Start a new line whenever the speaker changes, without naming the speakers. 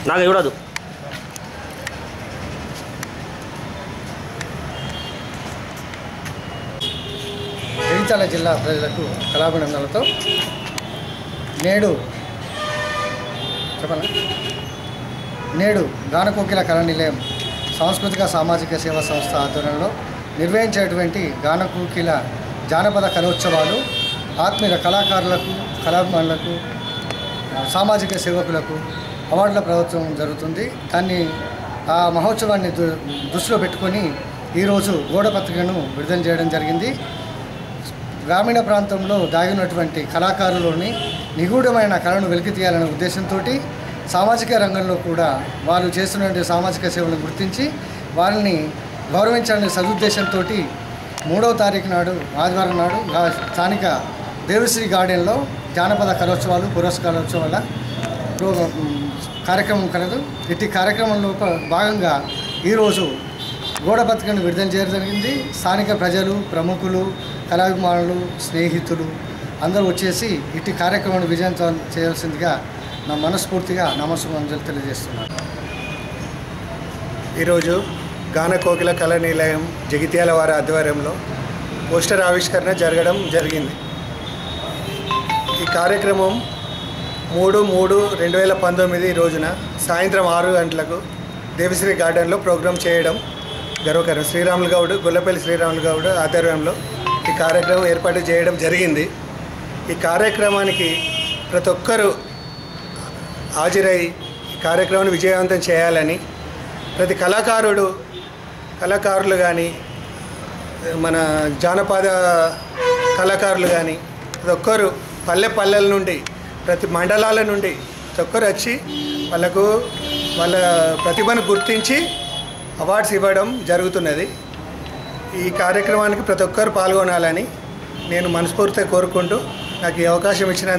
నాకు చూడదు
జగిత్యాల జిల్లా ప్రజలకు కళాభినందనలతో నేడు చెప్పండి నేడు గానకోకిల కళా నిలయం సాంస్కృతిక సామాజిక సేవా సంస్థ ఆధ్వర్యంలో నిర్వహించేటువంటి గానకోకిల జానపద కళోత్సవాలు ఆత్మీయ కళాకారులకు కళాభిమానులకు సామాజిక సేవకులకు అవార్డుల ప్రభుత్వం జరుగుతుంది దాన్ని ఆ మహోత్సవాన్ని దు దృష్టిలో పెట్టుకొని ఈరోజు గోడ పత్రికను విడుదల చేయడం జరిగింది గ్రామీణ ప్రాంతంలో దాగినటువంటి కళాకారులని నిగూఢమైన కళను వెలికి తీయాలనే ఉద్దేశంతో సామాజిక రంగంలో కూడా వాళ్ళు చేస్తున్నటువంటి సామాజిక సేవలను గుర్తించి వారిని గౌరవించాలనే సదుద్దేశంతో మూడవ తారీఖు నాడు ఆదివారం నాడు గా- స్థానిక దేవశ్రీ గార్డెన్లో జానపద కళోత్సవాలు పురస్కారోత్సవాల ప్రో- కార్యక్రమం కలదు ఇట్టి కార్యక్రమంలో ప- భాగంగా ఈరోజు గోడ పత్రికను విడుదల చేయడం జరిగింది స్థానిక ప్రజలు ప్రముఖులు కళాభిమానులు స్నేహితులు అందరూ వచ్చేసి ఇట్టి కార్యక్రమాన్ని విజయవంతం చేయాల్సిందిగా నా మనస్ఫూర్తిగా నమస్కారం తెలియజేస్తున్నాను
ఈరోజు గాన కోకిల కళా నిలయం జగిత్యాల వారి ఆధ్వర్యంలో పోస్టర్ ఆవిష్కరణ జరగడం జరిగింది ఈ కార్యక్రమం మూడు మూడు రెండు వేల పంతొమ్మిది రోజున సాయంత్రం ఆరు గంటలకు దేవిశ్రీ గార్డెన్లో ప్రోగ్రాం చేయడం గర్వకరం శ్రీరాములు గౌడ్ గొల్లపల్లి శ్రీరాములు గౌడ్ ఆధ్వర్యంలో ఈ కార్యక్రమం ఏర్పాటు చేయడం జరిగింది ఈ కార్యక్రమానికి ప్రతి ఒక్కరూ హాజరై ఈ కార్యక్రమాన్ని విజయవంతం చేయాలని ప్రతి కళాకారుడు కళాకారులు కానీ మన జానపద కళాకారులు కానీ ప్రతి ఒక్కరు పల్లె పల్లెల నుండి ప్రతి మండలాల నుండి ప్రతి ఒక్కరు వచ్చి వాళ్ళకు వాళ్ళ ప్రతిభను గుర్తించి అవార్డ్స్ ఇవ్వడం జరుగుతున్నది ఈ కార్యక్రమానికి ప్రతి ఒక్కరు పాల్గొనాలని నేను మనస్ఫూర్తిగా కోరుకుంటూ నాకు ఈ అవకాశం ఇచ్చిన